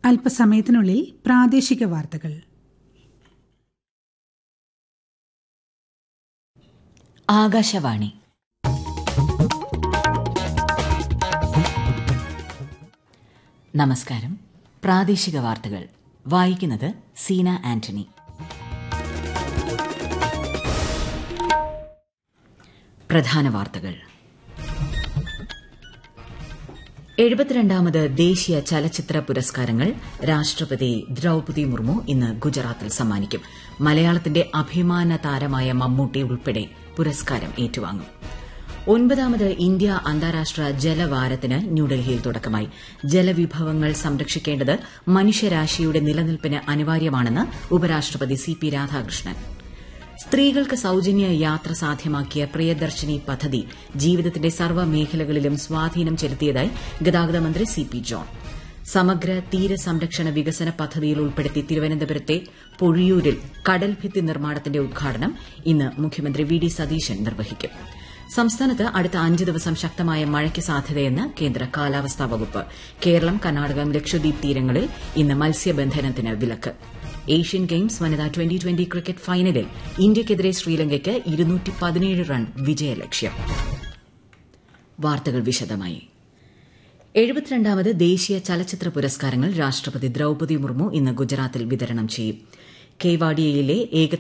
അല്പസമയത്തിനുള്ളിൽ പ്രാദേശിക വാർത്തകൾ ആകാശവാണി നമസ്കാരം പ്രാദേശിക വാർത്തകൾ വായിക്കുന്നത് സീന ആന്റണി പ്രധാന വാർത്തകൾ എഴുപത്തിരണ്ടാമത് ദേശീയ ചലച്ചിത്ര പുരസ്കാരങ്ങൾ രാഷ്ട്രപതി ദ്രൌപതി മുർമു ഇന്ന് ഗുജറാത്തിൽ സമ്മാനിക്കും മലയാളത്തിന്റെ അഭിമാന താരമായ മമ്മൂട്ടി ഉൾപ്പെടെ പുരസ്കാരം ഏറ്റുവാങ്ങും ഒൻപതാമത് ഇന്ത്യ അന്താരാഷ്ട്ര ജലവാരത്തിന് ന്യൂഡൽഹിയിൽ തുടക്കമായി ജലവിഭവങ്ങൾ സംരക്ഷിക്കേണ്ടത് മനുഷ്യരാശിയുടെ നിലനിൽപ്പിന് അനിവാര്യമാണെന്ന് ഉപരാഷ്ട്രപതി സി പി രാധാകൃഷ്ണൻ സ്ത്രീകൾക്ക് സൌജന്യ യാത്ര സാധ്യമാക്കിയ പ്രിയദർശിനി പദ്ധതി ജീവിതത്തിന്റെ സർവ്വ മേഖലകളിലും സ്വാധീനം ചെലുത്തിയതായി ഗതാഗത മന്ത്രി സി പി ജോൺ സമഗ്ര തീരസംരക്ഷണ വികസന പദ്ധതിയിൽ ഉൾപ്പെടുത്തി തിരുവനന്തപുരത്തെ പൊഴിയൂരിൽ കടൽഭിത്തി നിർമ്മാണത്തിന്റെ ഉദ്ഘാടനം ഇന്ന് മുഖ്യമന്ത്രി വി ഡി സതീശൻ നിർവഹിക്കും സംസ്ഥാനത്ത് അടുത്ത അഞ്ച് ദിവസം ശക്തമായ മഴയ്ക്ക് സാധ്യതയെന്ന് കേന്ദ്ര കാലാവസ്ഥാ വകുപ്പ് കേരളം കർണാടകം ലക്ഷദ്വീപ് തീരങ്ങളിൽ ഇന്ന് മത്സ്യബന്ധനത്തിന് വിലക്ക് ഏഷ്യൻ ഗെയിംസ് വനിതാ ട്വന്റി ട്വന്റി ക്രിക്കറ്റ് ഫൈനലിൽ ഇന്ത്യയ്ക്കെതിരെ ശ്രീലങ്കയ്ക്ക് റൺ വിജയലക്ഷ്യം വാർത്തകൾ വിശദമായി എഴുപത്തിരണ്ടാമത് ദേശീയ ചലച്ചിത്ര പുരസ്കാരങ്ങൾ രാഷ്ട്രപതി ദ്രൌപതി മുർമു ഇന്ന് ഗുജറാത്തിൽ വിതരണം ചെയ്യും കേവാഡിയയിലെ ഏക